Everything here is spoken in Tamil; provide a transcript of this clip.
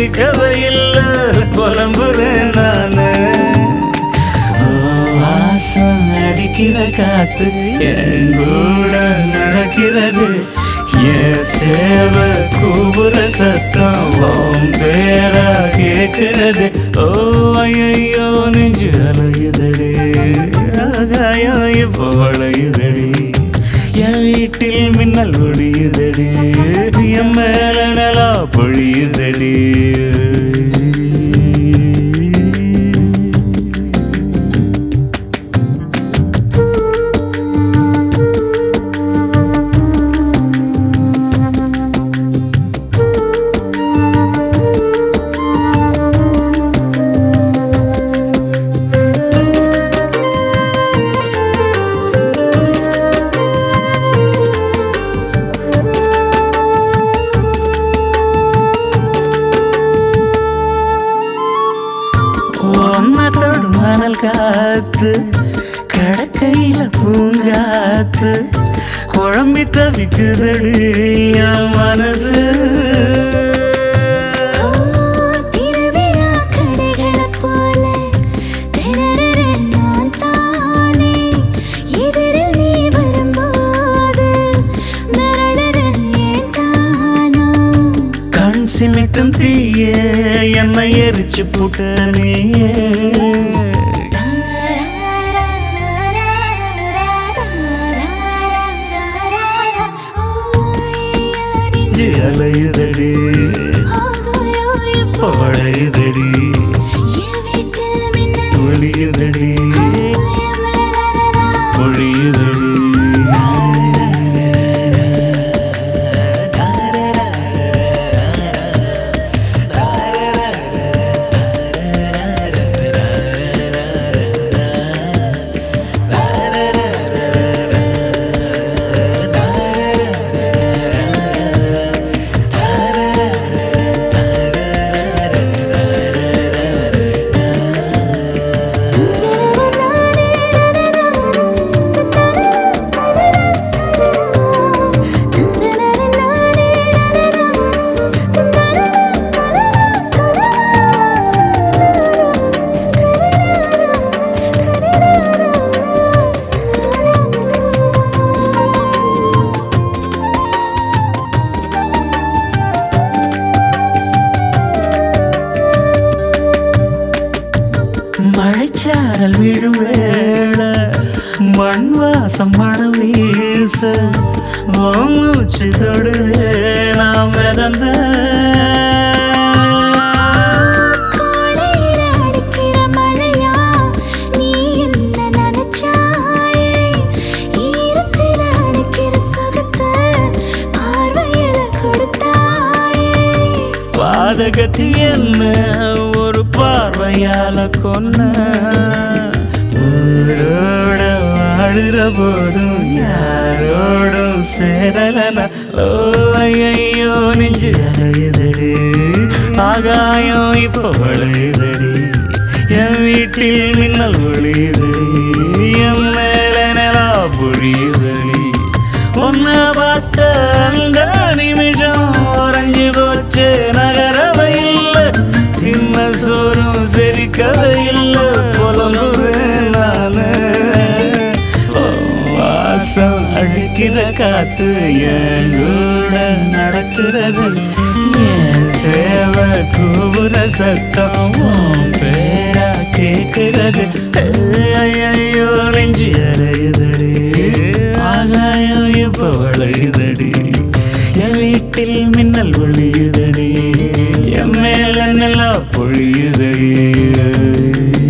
சிரிக்கவே இல்ல புலம்புறேன் நானு ஓ, வாசம் அடிக்கிற காத்து என் கூட நடக்கிறது என் சேவ கூவுற சத்தம் உன் பேரா கேட்கிறது ஓ ஐயோ நெஞ்சு அலையுதடி ஆகாயம் இப்போ வளையுதடி என் வீட்டில் மின்னல் ஒடியுதடி என் மேல நலா பொழியுதடி ஒன்னத்தோடு மணல் காத்து கடக்கையில பூங்காத்து குழம்பி தவிக்குதடி என் மனசு திருவிழா கடைகளைப் போல திணறுறேன் நான் தானே. எதிரில் நீ வரும்போது மிரளுறேன் ஏன் தானா? கண் சிமிட்டும் தீய என்னை எரிச்சு புட்ட நீயே நெஞ்சு அலையுதடி பழையுதடி ஒளியுதடி பொழியுதடி மழைச்சாரல் விழும் வேள மண் வாசம் மனம் வீச உன் மூச்சு தொடுவே நாம் மிதந்த கோடையில அடிக்கிற மழையா நீ என்ன நினைச்சாயே ஈரத்தில அடிக்கிற சுகத்தை பார்வையில கொடுத்தாயே பாதகத்தி என்ன ஒரு பார்வையால கொன்ன ஊரோட வாழுற போதும் யாரோடும் சேரலனா ஓ ஐயோ நெஞ்சு அலையுதடி ஆகாயம் இப்போ வளையுதடி என் வீட்டில் மின்னல் ஒளியுதடி என் மேல நிலா பொழியுதடி உன்னை பார்த்த அந்த நிமிஷம் உறைஞ்சு போச்சு நகரவை இல்லை தின்ன சோறும் செரிக்கவே இல்லை புலம்புவேன் நானு ஓ, வாசம் அடிக்கிற காத்து என் கூட நடக்கிறது என் சேவை கூவுற சத்தம் உன் பேரா கேட்கிறது ஐயோ நெஞ்சு அறையுதடி ஆகாயம் இப்ப வளையுதடி என் வீட்டில் மின்னல் ஒளியுதடி என் மேல நிலா பொழியுதடி